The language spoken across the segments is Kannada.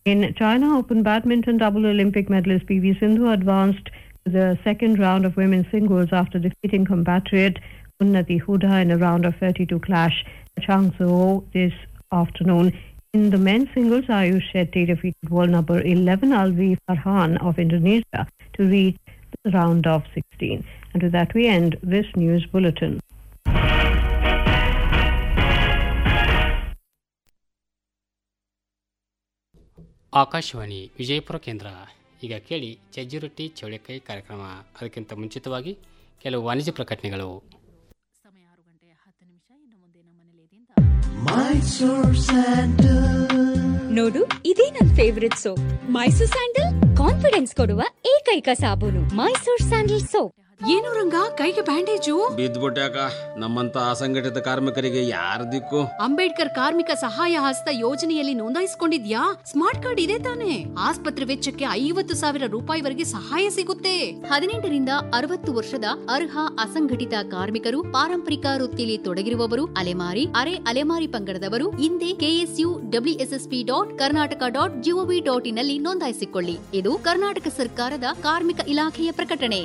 In China Open badminton, double Olympic medalist PV Sindhu advanced to the second round of women's singles after defeating compatriot Unnati Huda in a round of 32 clash at Changzhou this afternoon. In the men's singles, Ayush Shetty defeated world number 11 Alvi Farhan of Indonesia to reach the round of 16. And with that, we end this news bulletin. Akashvani Vijayapura ಕೇಂದ್ರ ಈಗ ಕೇಳಿ ಚಜ್ಜಿ ರೊಟ್ಟಿ ಚೌಳಿಕಾಯಿ ಕಾರ್ಯಕ್ರಮ ಅದಕ್ಕಿಂತ ಮುಂಚಿತವಾಗಿ ಕೆಲವು ವಾಣಿಜ್ಯ ಪ್ರಕಟಣೆಗಳು ಸಮಯ ಆರು ಗಂಟೆ ಹತ್ತು ನಿಮಿಷ ಇನ್ನು ಮುಂದೆ ನಮ್ಮ ನಿಲಯದಿಂದ ನೋಡು ಇದೇ ನನ್ favourite soap Mysore sandal confidence ಕೊಡುವ ಏಕೈಕ ಸಾಬೂನು ಮೈಸೂರ್ ಸ್ಯಾಂಡಲ್ ಸೋಪ್ ಏನು ರಂಗ ಕೈಗೆ ಬ್ಯಾಂಡೇಜು ಬಿದ್ದ್ಬಿಟ್ಯಾಕ ನಮ್ಮಂತ ಅಸಂಘಟಿತ ಕಾರ್ಮಿಕರಿಗೆ ಯಾರ ದಿಕ್ಕು ಅಂಬೇಡ್ಕರ್ ಕಾರ್ಮಿಕ ಸಹಾಯ ಹಸ್ತ ಯೋಜನೆಯಲ್ಲಿ ನೋಂದಾಯಿಸಿಕೊಂಡಿದ್ಯಾ ಸ್ಮಾರ್ಟ್ ಕಾರ್ಡ್ ಇದೆ ತಾನೆ ಆಸ್ಪತ್ರೆ ವೆಚ್ಚಕ್ಕೆ ಐವತ್ತು ಸಾವಿರ ರೂಪಾಯಿವರೆಗೆ ಸಹಾಯ ಸಿಗುತ್ತೆ ಹದಿನೆಂಟರಿಂದ ಅರವತ್ತು ವರ್ಷದ ಅರ್ಹ ಅಸಂಘಟಿತ ಕಾರ್ಮಿಕರು ಪಾರಂಪರಿಕ ವೃತ್ತಿಯಲ್ಲಿ ತೊಡಗಿರುವವರು ಅಲೆಮಾರಿ ಅರೆ ಅಲೆಮಾರಿ ಪಂಗಡದವರು ಹಿಂದೆ KSU WSSP dot Karnataka dot GOV dot ಇನ್ನಲ್ಲಿ ನೋಂದಾಯಿಸಿಕೊಳ್ಳಿ ಇದು ಕರ್ನಾಟಕ ಸರ್ಕಾರದ ಕಾರ್ಮಿಕ ಇಲಾಖೆಯ ಪ್ರಕಟಣೆ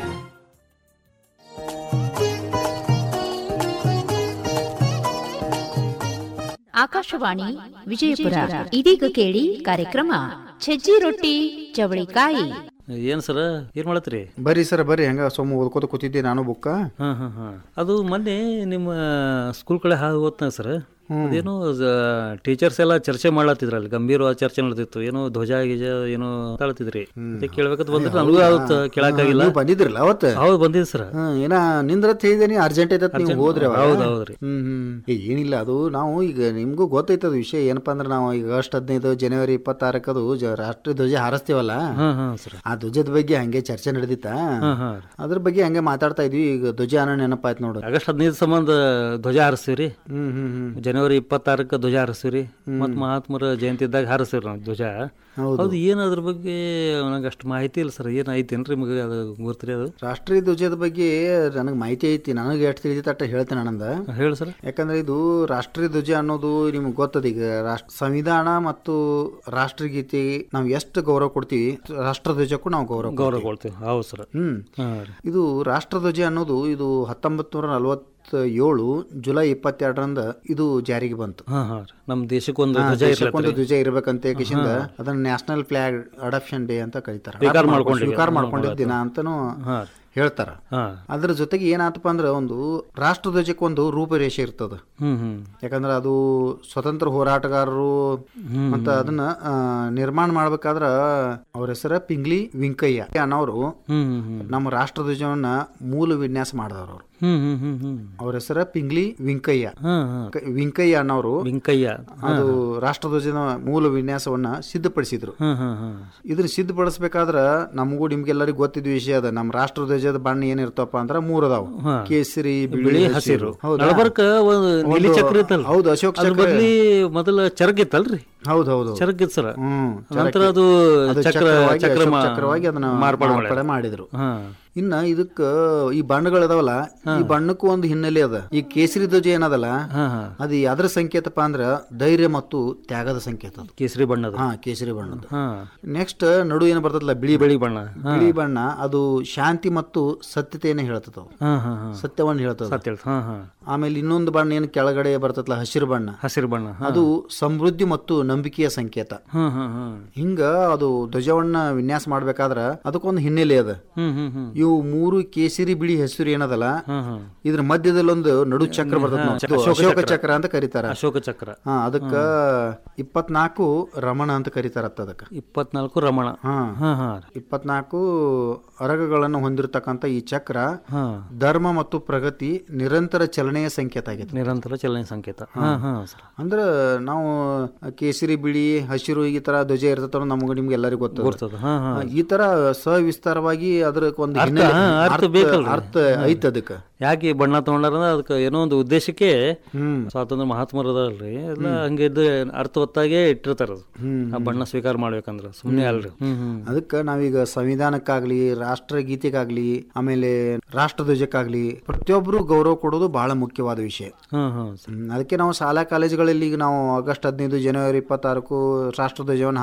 ಆಕಾಶವಾಣಿ ವಿಜಯಪುರ ಇದೀಗ ಕೇಳಿ ಕಾರ್ಯಕ್ರಮ ಸಜ್ಜಿ ರೊಟ್ಟಿ ಚವಳಿಕಾಯಿ ಏನ್ ಸರ ಏನ್ ಮಾಡತ್ರಿ ಬರ್ರಿ ಸರ್ ಬರ್ರಿ ಹಂಗ ಸೊಮ್ಮ ಓದ್ಕೋತ ಕೂತಿದ್ದೆ ನಾನು ಬುಕ್ಕ ಹಾ ಹಾ ಹಾ ಅದು ಮೊನ್ನೆ ನಿಮ್ಮ ಸ್ಕೂಲ್ ಕಡೆ ಹಾಗೆ ಹೋಗ್ತಾನೆ ಸರ್ ಅದೇನೋ ಟೀಚರ್ಸ್ ಎಲ್ಲ ಚರ್ಚೆ ಮಾಡ್ಲತ್ತಿದ್ರಲ್ಲಿ ಗಂಭೀರವಾದ ಚರ್ಚೆ ನಡೆದಿತ್ತು ಏನೋ ಧ್ವಜ ಗೀಜ ಏನೋ ತಾಳ್ತಿದ್ರಿ ಅದಕ್ಕೆ ಕೇಳ್ಬೇಕಂತ ಬಂದ್ರೆ ನನಗೂ ಅವತ್ತು ಕೇಳಕ್ಕಾಗಿಲ್ಲ ನೀವು ಬಂದಿದ್ರಲ್ಲ ಅವತ್ತ ಹೌದು ಬಂದಿದೆ ಸರ್ ಹ್ಮ್ ಏನ ನಿಂದ್ರತ್ ಹೇಳಿದೇನಿ ಅರ್ಜೆಂಟ್ ಐತತ್ ನೀವು ಹೋದ್ರಿ ಅವಾಗ? ಹೌದು ಹೌದ್ರಿ ಹ್ಮ್ ಹ್ಮ್ ಏ, ಏನಿಲ್ಲ ಅದು ನಾವು ಈಗ ನಿಮ್ಗೂ ಗೊತ್ತೈತದ ವಿಷಯ ಏನಪ್ಪಾ ಅಂದ್ರೆ ನಾವು ಈಗ ಆಗಸ್ಟ್ ಹದಿನೈದು ಜನವರಿ ಇಪ್ಪತ್ತಾರಕ್ಕದು ಜ ರಾಷ್ಟ್ರೀಯ ಧ್ವಜ ಹಾರಿಸ್ತೀವಲ್ಲ ಹಾ ಹಾ ಸರ್ ಆ ಧ್ವಜದ ಬಗ್ಗೆ ಹಂಗೆ ಚರ್ಚೆ ನಡೆದಿತ್ತ ಹಾ ಹಾ ಅದ್ರ ಬಗ್ಗೆ ಹಂಗೆ ಮಾತಾಡ್ತಾ ಇದ್ವಿ ಈಗ ಧ್ವಜ ಅನ್ನೋ ನೆನಪಾಯ್ತು ನೋಡು ಆಗಸ್ಟ್ ಹದಿನೈದು ಸಂಬಂಧ ಧ್ವಜ ಹಾರಿಸ್ತೀವ್ರಿ ಹ್ಮ್ ಹ್ಮ್ ಹ್ಮ್ ಜನವರಿ ಇಪ್ಪತ್ತಾರಕ್ಕೆ ಧ್ವಜ ಹಾರಿಸ್ತೀವ್ರಿ ಮತ್ ಮಹಾತ್ಮರ ಜಯಂತಿ ಇದ್ದಾಗ ಹಾರಿಸ್ತೀವ್ರಿ ನಾವು ಧ್ವಜ ಹೌದು. ಅದು ಏನ್ ಅದ್ರ ಬಗ್ಗೆ ನಂಗೆ ಅಷ್ಟು ಮಾಹಿತಿ ಇಲ್ಲ ಸರ್ ಏನ್ ಐತೇನ್ರಿ ನಿಮಗೆ ಅದು ಗುರ್ತ್ರಿ ಅದು ರಾಷ್ಟ್ರೀಯ ಧ್ವಜದ ಬಗ್ಗೆ ನನಗೆ ಮಾಹಿತಿ ಐತಿ ನನಗೆ ಎಷ್ಟು ತಿಳಿದಿತ್ತು ಅಟ್ಟ ಹೇಳ್ತೇನೆ ಆನಂದ ಹೇಳಿ ಸರ್ ಯಾಕಂದ್ರೆ ಇದು ರಾಷ್ಟ್ರೀಯ ಧ್ವಜ ಅನ್ನೋದು ನಿಮ್ಗೆ ಗೊತ್ತದ ಈಗ ರಾಷ್ಟ್ರ ಸಂವಿಧಾನ ಮತ್ತು ರಾಷ್ಟ್ರಗೀತೆ ನಾವು ಎಷ್ಟು ಗೌರವ ಕೊಡ್ತೀವಿ ರಾಷ್ಟ್ರ ಧ್ವಜಕ್ಕೂ ನಾವು ಗೌರವ ಗೌರವ ಕೊಡ್ತೀವಿ. ಕೊಡ್ತೀವಿ ಹೌದು ಸರ್ ಹ್ಮ್ ಹಾ ರೀ ಇದು ರಾಷ್ಟ್ರಧ್ವಜ ಅನ್ನೋದು ಇದು ಹತ್ತೊಂಬತ್ತು ನೂರ ನಲವತ್ತ ಏಳು ಜುಲೈ ಇಪ್ಪತ್ತೆರಡರಂದ ಇದು ಜಾರಿಗೆ ಬಂತು ಹಾ ಹಾ ರೀ. ನಮ್ಮ ದೇಶಕ್ಕೆ ಒಂದು ಹಾ, ಧ್ವಜ ದೇಶಕ್ಕೊಂದು ಇರ್ಲತ್ರಿ. ಧ್ವಜ ಇರ್ಬೇಕಂತ ಕಿಶಿಂದ ಅದನ್ನ ನ್ಯಾಷನಲ್ ಫ್ಲಾಗ್ ಅಡಾಪ್ಷನ್ ಡೇ ಅಂತ ಕರೀತಾರೆ ಸ್ವೀಕಾರ ಮಾಡ್ಕೊಂಡಿದ್ದೀವಿ. ಸ್ವೀಕಾರ ಮಾಡ್ಕೊಂಡಿದ್ದ ದಿನ ಅಂತಾನು ಹಾ ಹೇಳ್ತಾರ ಹಾ ಅದ್ರ ಜೊತೆಗೆ ಏನಾತಪ್ಪ ಅಂದ್ರೆ ಒಂದು ರಾಷ್ಟ್ರಧ್ವಜಕ್ಕೆ ಒಂದು ರೂಪರೇಷೆ ಇರ್ತದ ಹ್ಮ್ ಹ್ಮ್ ಯಾಕಂದ್ರೆ ಅದು ಸ್ವತಂತ್ರ ಹೋರಾಟಗಾರರು ಅಂತ ಅದನ್ನ ಆ, ನಿರ್ಮಾಣ ಮಾಡ್ಬೇಕಾದ್ರ ಅವ್ರ ಹೆಸರ ಪಿಂಗ್ಲಿ ವೆಂಕಯ್ಯ ಅನ್ನೋರು ಹ್ಮ್ ಹ್ಮ್ ಹ್ಮ್ ನಮ್ಮ ರಾಷ್ಟ್ರಧ್ವಜವನ್ನ ಮೂಲ ವಿನ್ಯಾಸ ಮಾಡಿದವರು ಅವ್ರು ಹ್ಮ್ ಹ್ಮ್ ಹ್ಮ್ ಹ್ಮ್ ಅವ್ರ ಹೆಸರ ಪಿಂಗ್ಲಿ ವೆಂಕಯ್ಯ ಹಾ ಹಾ ಕ- ವೆಂಕಯ್ಯ ಅನ್ನೋರು ವೆಂಕಯ್ಯ ಅದು ರಾಷ್ಟ್ರಧ್ವಜದ ಮೂಲ ವಿನ್ಯಾಸವನ್ನ ಸಿದ್ಧಪಡಿಸಿದ್ರು ಹ್ಮ್ ಹ್ಮ್ ಹ್ಮ್ ಇದನ್ನ ಸಿದ್ಧಪಡಿಸ್ಬೇಕಾದ್ರ ನಮಗೂ ನಿಮ್ಗೆಲ್ಲರಿಗೂ ಗೊತ್ತಿದ್ದ ವಿಷಯ ಅದ ನಮ್ಮ ರಾಷ್ಟ್ರಧ್ವಜದ ಬಣ್ಣ ಏನಿರ್ತಪ್ಪ ಅಂದ್ರ ಮೂರ್ ಅದಾವ ಹಾ. ಕೇಸರಿ ಬಿಳಿ ಬಿಳಿ ಹಸಿರು ಹೌದಾ? ನಳಬರ್ಕ ಒಂದು ನೀಲಿ ಒಂದು- ಚಕ್ರ ಇತ್ತಲ್ಲ ಹೌದು ಅಶೋಕ ಅದ್ರ ಚಕ್ರ ಬದ್ಲಿ ಮೊದಲ ಚರಗ್ ಇತ್ತಲ್ರಿ ಹೌದು ಹೌದು ಚರಗ್ ಇತ್ತು ಸರ್ ಹ್ಮ್ ನಂತರ ಅದು ಅದು ಚಕ್ರ ಚಕ್ರವಾಗಿ, ಚಕ್ರ ಅಶೋಕ ಮಾ- ಚಕ್ರವಾಗಿ ಅದನ್ನ ಮಾರ್ಪಾಡು ಮಾರ್ಪಾಡೆ ಮಾಡ್ಯಾರ. ಮಾಡಿದ್ರು ಹಾ ಇನ್ನ ಇದಕ್ಕ ಈ ಬಣ್ಣಗಳದಾವಲ್ಲ ಈ ಬಣ್ಣಕ್ಕೂ ಒಂದು ಹಿನ್ನೆಲೆ ಅದ ಈ ಕೇಸರಿ ಧ್ವಜ ಏನದಲ್ಲ ಹಾ ಹಾ ಅದು ಯಾವ್ದ್ರ ಸಂಕೇತಪ್ಪ ಅಂದ್ರ ಧೈರ್ಯ ಮತ್ತು ತ್ಯಾಗದ ಸಂಕೇತ ಅದು ಕೇಸರಿ ಬಣ್ಣದ ಹಾ ಕೇಸರಿ ಬಣ್ಣದ್ದು ಹಾ ನೆಕ್ಸ್ಟ್ ನಡು ಏನ್ ಬರ್ತದಲ್ಲ ಬಿಳಿ ಬಿಳಿ ಬಣ್ಣ ಹಾ ಬಿಳಿ ಬಣ್ಣ ಅದು ಶಾಂತಿ ಮತ್ತು ಸತ್ಯತೆಯನ್ನು ಹೇಳ್ತದ ಅವು. ಹಾ ಹಾ ಹಾ ಸತ್ಯವನ್ನು ಹೇಳ್ತದ ಸತ್ಯ ಹೇಳ್ತ. ಹಾ ಹಾ ಆಮೇಲೆ ಇನ್ನೊಂದು ಬಣ್ಣ ಏನು ಕೆಳಗಡೆ ಬರ್ತದಲ್ಲ ಹಸಿರು ಬಣ್ಣ ಹಸಿರು ಬಣ್ಣ ಹಾ ಅದು ಸಮೃದ್ಧಿ ಮತ್ತು ನಂಬಿಕೆಯ ಸಂಕೇತ ಹಾ ಹಾ ಹಾ ಹಿಂಗ ಅದು ಧ್ವಜವನ್ನ ವಿನ್ಯಾಸ ಮಾಡ್ಬೇಕಾದ್ರ ಅದಕ್ಕೊಂದು ಹಿನ್ನೆಲೆ ಅದ ಹ್ಮ್ ಹ್ಮ್ ಹ್ಮ್ ಇವು ಮೂರು ಕೇಸರಿ ಬಿಳಿ ಹೆಸರು ಏನದಲ್ಲ ಹಾ ಹಾ ಇದ್ರ ಮಧ್ಯದಲ್ಲಿ ಒಂದು ನಡು ಚಕ್ರ ಬರ್ತದ ನೋಡಿ. ಇದು ಅಶೋಕ ಚಕ್ರ ಅಂತ ಕರೀತಾರ ಅಶೋಕ ಚಕ್ರ ಹಾ ಅದಕ್ಕ ಇಪ್ಪತ್ನಾಲ್ಕು ರಮಣ ಅಂತ ಕರೀತಾರತ್ತ ಅದಕ್ಕ ಇಪ್ಪತ್ನಾಲ್ಕು ರಮಣ ಹಾ ಹಾ ಹಾ ರೀ. ಇಪ್ಪತ್ನಾಲ್ಕು ಅರಗಗಳನ್ನು ಹೊಂದಿರತಕ್ಕಂತ ಈ ಚಕ್ರ ಹಾ ಧರ್ಮ ಮತ್ತು ಪ್ರಗತಿ ನಿರಂತರ ಚಲನೆಯ ಸಂಕೇತ ಆಗೈತೆ ನಿರಂತರ ಚಲನೆ ಸಂಕೇತ ಹಾ ಹಾ ಸರ್ ಅಂದ್ರ ನಾವು ಕೇಸರಿ ಬಿಳಿ ಹಸಿರು ಈ ತರ ಧ್ವಜ ಇರ್ತದ ನಮ್ಗೆ ನಿಮ್ಗೆ ಎಲ್ಲರಿಗೂ ಗೊತ್ತದ ಗುರ್ತದ ಹಾ ಹಾ ಈ ತರ ಸವಿಸ್ತಾರವಾಗಿ ಅದಕ್ಕೆ ಒಂದು ಅರ್ಥ, ಹಿನ್ನೆಲೆ- ಹಾ, ಅರ್ಥ ಅರ್ಥ- ಬೇಕಲ್ರಿ. ಅರ್ಥ ಐತ್ ಅದಕ್ಕ ಯಾಕೆ ಈ ಬಣ್ಣ ತಗೊಂಡಾರ ಅಂದ್ರೆ ಅದಕ್ಕೆ ಏನೋ ಒಂದು ಉದ್ದೇಶಕ್ಕೆ ಹ್ಮ್ ಸ್ವಾತಂತ್ರ್ಯ ಮಹಾತ್ಮರು ಅದಲ್ರಿ ಎಲ್ಲ ಹಂಗೆ ಇದ್ದು ಅರ್ಥವತ್ತಾಗೆ ಇಟ್ಟಿರ್ತಾರ ಅದು ಆ ಬಣ್ಣ ಸ್ವೀಕಾರ ಮಾಡ್ಬೇಕಂದ್ರ ಸುಮ್ಮನೆ ಅಲ್ರಿ ಹ್ಮ್ ಹ್ಮ್ ಅದಕ್ಕ ನಾವೀಗ ಸಂವಿಧಾನಕ್ಕಾಗ್ಲಿ ರಾಷ್ಟ್ರಗೀತೆಗಾಗ್ಲಿ ಆಮೇಲೆ ರಾಷ್ಟ್ರಧ್ವಜಕ್ಕಾಗ್ಲಿ ಪ್ರತಿಯೊಬ್ಬರು ಗೌರವ ಕೊಡೋದು ಬಹಳ ಮುಖ್ಯವಾದ ವಿಷಯ ಹ್ಮ್ ಹ್ಮ್ ಸರ್ ಹ್ಮ್, ಅದಕ್ಕೆ ನಾವು ಶಾಲಾ ಕಾಲೇಜುಗಳಲ್ಲಿ ಈಗ ನಾವು ಆಗಸ್ಟ್ ಹದಿನೈದು ಜನವರಿ ಇಪ್ಪತ್ತಾರಕ್ಕೂ ರಾಷ್ಟ್ರಧ್ವಜವನ್ನು